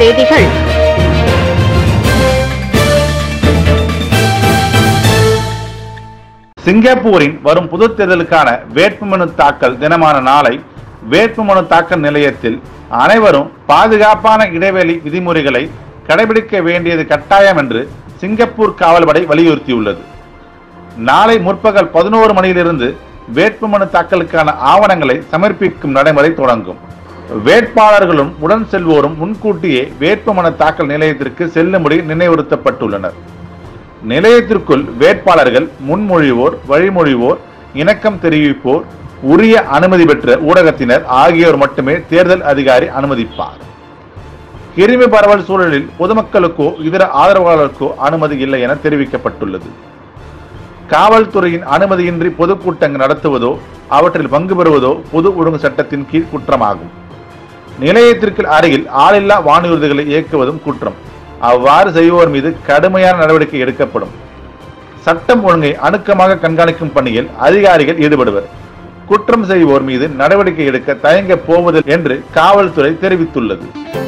செய்திகள் சிங்கப்பூரின் வரும் பொதுத் தேர்தலுக்கான வேட்புமனு தாக்கல் தினமான நாளை வேட்புமனு தாக்கல் நிலையத்தில் அனைவரும் பாதுகாப்பான இடைவெளி விதிமுறைகளை கடைபிடிக்க வேண்டியது கட்டாயம் என்று சிங்கப்பூர் காவல்படை வலியுறுத்தியுள்ளது நாளை முற்பகல் பதினோரு மணியிலிருந்து வேட்புமனு தாக்கலுக்கான ஆவணங்களை சமர்ப்பிக்கும் நடைமுறை தொடங்கும் வேட்பாளர்களும் உடன் செல்வோரும் முன்கூட்டியே வேட்புமனு தாக்கல் நிலையத்திற்கு செல்லும்படி நினைவுறுத்தப்பட்டுள்ளனர் நிலையத்திற்குள் வேட்பாளர்கள் முன்மொழிவோர் வழிமொழிவோர் இணக்கம் தெரிவிப்போர் உரிய அனுமதி பெற்ற ஊடகத்தினர் ஆகியோர் மட்டுமே தேர்தல் அதிகாரி அனுமதிப்பார் கிருமி பரவல் சூழலில் பொதுமக்களுக்கோ இதர ஆதரவாளர்களுக்கோ அனுமதி இல்லை என தெரிவிக்கப்பட்டுள்ளது காவல்துறையின் அனுமதியின்றி பொதுக்கூட்டங்கள் நடத்துவதோ அவற்றில் பங்கு பெறுவதோ பொது ஒழுங்கு சட்டத்தின் கீழ் குற்றமாகும் நிலையத்திற்கு அருகில் ஆளில்லா வானூர்திகளை இயக்குவதும் குற்றம் அவ்வாறு செய்வோர் மீது கடுமையான நடவடிக்கை எடுக்கப்படும் சட்டம் ஒழுங்கை அணுக்கமாக கண்காணிக்கும் பணியில் அதிகாரிகள் ஈடுபடுவர் குற்றம் செய்வோர் மீது நடவடிக்கை எடுக்க தயங்க போவதில்லை என்று காவல்துறை தெரிவித்துள்ளது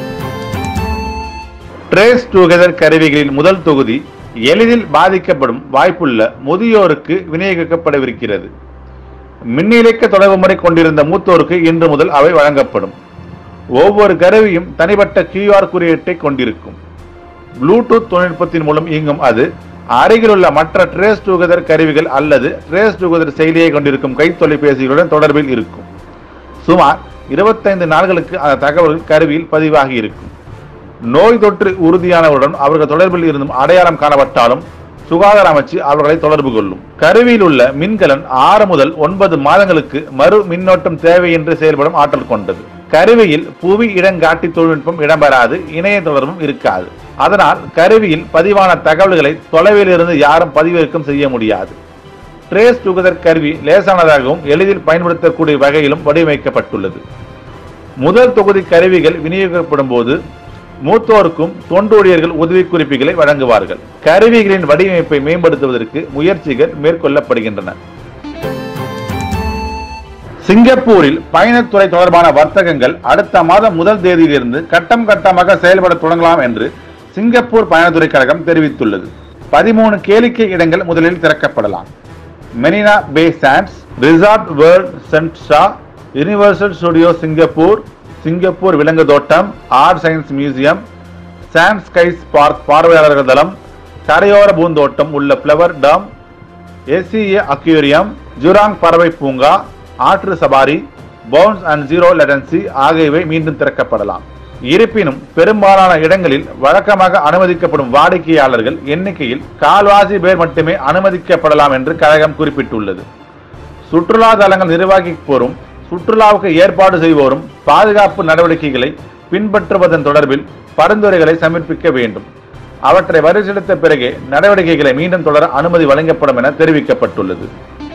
ட்ரேஸ் டுகெதர் கருவிகளின் முதல் தொகுதி எளிதில் பாதிக்கப்படும் வாய்ப்புள்ள முதியோருக்கு விநியோகிக்கப்படவிருக்கிறது மின்னிலக்க தொடர்பு முறை கொண்டிருந்த மூத்தோருக்கு இன்று முதல் அவை வழங்கப்படும் ஒவ்வொரு கருவியும் தனிப்பட்ட கியூஆர் குறியீட்டை கொண்டிருக்கும் ப்ளூடூத் தொழில்நுட்பத்தின் மூலம் இயங்கும் அது அருகிலுள்ள மற்ற ட்ரேஸ் டுகெதர் கருவிகள் அல்லது ட்ரேஸ் டுகெதர் செயலியை கொண்டிருக்கும் கை தொலைபேசிகளுடன் தொடர்பில் இருக்கும் சுமார் இருபத்தைந்து நாட்களுக்கு அந்த தகவல்கள் கருவியில் பதிவாகி இருக்கும் நோய் தொற்று உறுதியானவருடன் அவர்கள் தொடர்பில் இருந்தும் அடையாளம் காணப்பட்டாலும் சுகாதார அமைச்சு அவர்களை தொடர்பு கொள்ளும் கருவியில் உள்ள மின்கலன் ஆறு முதல் ஒன்பது மாதங்களுக்கு மறு மின்னோட்டம் தேவையின்றி செயல்படும் ஆற்றல் கொண்டது கருவியில் புவி இடங்காட்டி தொழில்நுட்பம் இடம்பெறாது இணைய தொடர்பும் இருக்காது அதனால் கருவியில் பதிவான தகவல்களை தொலைவில் இருந்து யாரும் பதிவிறக்கம் செய்ய முடியாது ட்ரேஸ் டுகெதர் கருவி லேசானதாகவும் எளிதில் பயன்படுத்தக்கூடிய வகையிலும் வடிவமைக்கப்பட்டுள்ளது முதல் தொகுதி கருவிகள் விநியோகிக்கப்படும் போது மூத்தோருக்கும் தொண்டூழியர்கள் உதவி குறிப்புகளை வழங்குவார்கள் கருவிகளின் வடிவமைப்பை மேம்படுத்துவதற்கு முயற்சிகள் மேற்கொள்ளப்படுகின்றன சிங்கப்பூரில் பயணத்துறை தொடர்பான வர்த்தகங்கள் அடுத்த மாதம் முதல் தேதியிலிருந்து கட்டம் கட்டமாக செயல்பட தொடங்கலாம் என்று சிங்கப்பூர் பயணத்துறை கழகம் தெரிவித்துள்ளது பதிமூணு கேளிக்கை இடங்கள் முதலில் திறக்கப்படலாம் Marina Bay Sands Resort World Sentosa Universal Studio Singapore Singapore விலங்கு தோட்டம் Art Science Museum Sand Skies Park பார்வையாளர்கள் தளம் கரையோர பூந்தோட்டம் உள்ள Flower Dome SEA Aquarium Jurong பறவை பூங்கா ஆற்று Safari Bounce and Zero Latency ஆகியவை மீண்டும் திறக்கப்படலாம் இருப்பினும் பெரும்பாலான இடங்களில் வழக்கமாக அனுமதிக்கப்படும் வாடிக்கையாளர்கள் எண்ணிக்கையில் கால்வாசி பேர் மட்டுமே அனுமதிக்கப்படலாம் என்று கழகம் குறிப்பிட்டுள்ளது சுற்றுலா தலங்கள் நிர்வகிப்போரும் சுற்றுலாவுக்கு ஏற்பாடு செய்வோரும் பாதுகாப்பு நடவடிக்கைகளை பின்பற்றுவதன் தொடர்பில் பரிந்துரைகளை சமர்ப்பிக்க வேண்டும் அவற்றை பரிசீலித்த பிறகே நடவடிக்கைகளை மீண்டும் தொடர அனுமதி வழங்கப்படும் என தெரிவிக்கப்பட்டுள்ளது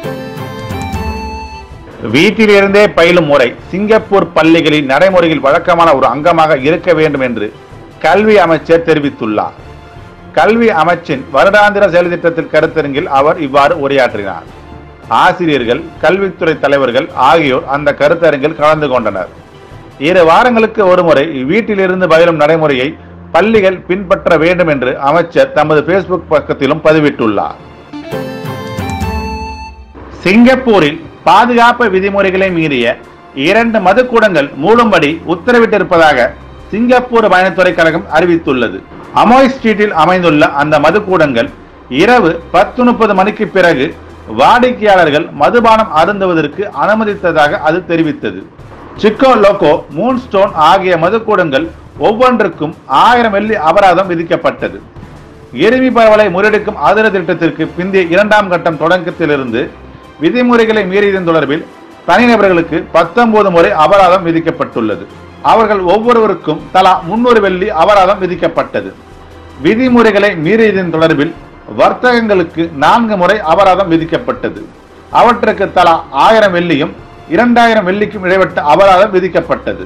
வீட்டிலிருந்தே பயிலும் முறை சிங்கப்பூர் பள்ளிகளின் நடைமுறையில் வழக்கமான ஒரு அங்கமாக இருக்க வேண்டும் என்று கல்வி அமைச்சர் தெரிவித்துள்ளார் கல்வி அமைச்சின் வருடாந்திர செயல்திட்டத்தில் கருத்தரங்கில் அவர் இவ்வாறு உரையாற்றினார் ஆசிரியர்கள் கல்வித்துறை தலைவர்கள் ஆகியோர் அந்த கருத்தரங்கில் கலந்து கொண்டனர் இரு வாரங்களுக்கு ஒருமுறை வீட்டிலிருந்து பயிலும் நடைமுறையை பள்ளிகள் பின்பற்ற வேண்டும் என்று அமைச்சர் தமது பேஸ்புக் பக்கத்திலும் பதிவிட்டுள்ளார் சிங்கப்பூரில் பாதுகாப்பு விதிமுறைகளை மீறிய இரண்டு மதுக்கூடங்கள் மூடும்படி உத்தரவிட்டிருப்பதாக சிங்கப்பூர் பயணத்துறை கழகம் அறிவித்துள்ளது அமோய் ஸ்ட்ரீட்டில் அமைந்துள்ள அந்த மதுக்கூடங்கள் இரவு பத்து முப்பது மணிக்கு பிறகு வாடிக்கையாளர்கள் மதுபானம் அருந்துவதற்கு அனுமதித்ததாக அது தெரிவித்தது சிக்கோ லோகோ மூன்ஸ்டோன் ஆகிய மதுக்கூடங்கள் ஒவ்வொன்றுக்கும் ஆயிரம் வெள்ளி அபராதம் விதிக்கப்பட்டது எருமி பரவலை முறியடிக்கும் ஆதர திட்டத்திற்கு பிந்தைய இரண்டாம் கட்டம் தொடக்கத்திலிருந்து விதிமுறைகளை மீறியதன் தொடர்பில் தனிநபர்களுக்கு பத்தொன்பது முறை அபராதம் விதிக்கப்பட்டுள்ளது அவர்கள் ஒவ்வொருவருக்கும் தலா முன்னூறு வெள்ளி அபராதம் விதிக்கப்பட்டது விதிமுறைகளை மீறியதன் தொடர்பில் வர்த்தகங்களுக்கு நான்கு முறை அபராதம் விதிக்கப்பட்டது அவற்றுக்கு தலா ஆயிரம் வெள்ளியும் இரண்டாயிரம் வெள்ளிக்கும் இடைப்பட்ட அபராதம் விதிக்கப்பட்டது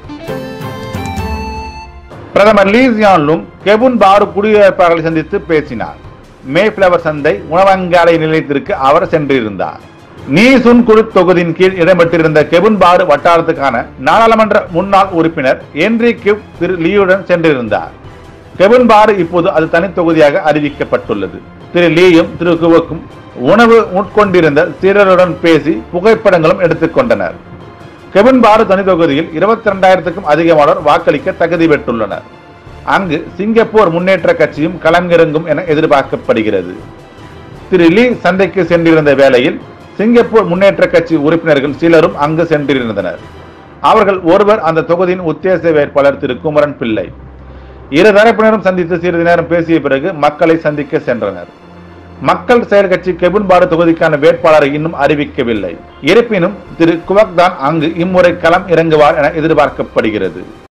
பிரதமர் லீ ஜியான்லும் கெபுன் பாரு குடியிருப்பாளர்களை சந்தித்து பேசினார் மேஃப்ளவர் சந்தை உணவங்காலை நிலையத்திற்கு அவர் சென்றிருந்தார் நீசுன்குழு தொகுதியின் கீழ் இடம்பெற்றிருந்த கெபுன்பாடு வட்டாரத்துக்கான நாடாளுமன்ற முன்னாள் உறுப்பினர் என்ரிக்கு திரு லீயுடன் சென்றிருந்தார் கெபுன்பாடு இப்போது அது தனி தொகுதியாக அறிவிக்கப்பட்டுள்ளது திரு லீயும் திரு குவக்கும் உணவு உட்கொண்டிருந்த சீரருடன் பேசி புகைப்படங்களும் எடுத்துக்கொண்டனர் கெபுன்பாடு தனி தொகுதியில் இருபத்தி ரெண்டாயிரத்துக்கும் அதிகமானோர் வாக்களிக்க தகுதி பெற்றுள்ளனர் அங்கு சிங்கப்பூர் முன்னேற்ற கட்சியும் களமிறங்கும் என எதிர்பார்க்கப்படுகிறது திரு லீ சந்தைக்கு சென்றிருந்த வேளையில் சிங்கப்பூர் முன்னேற்ற கட்சி உறுப்பினர்கள் சிலரும் அங்கு சென்றிருந்தனர் அவர்கள் ஒருவர் அந்த தொகுதியின் உத்தேச வேட்பாளர் திரு குமரன் பிள்ளை இரு தரப்பினரும் சந்தித்து சிறிது நேரம் பேசிய பிறகு மக்களை சந்திக்க சென்றனர் மக்கள் செயல் கட்சி கெபுன்பாடு தொகுதிக்கான வேட்பாளரை இன்னும் அறிவிக்கவில்லை இருப்பினும் திரு குவக் தான் அங்கு இம்முறை களம் இறங்குவார் என எதிர்பார்க்கப்படுகிறது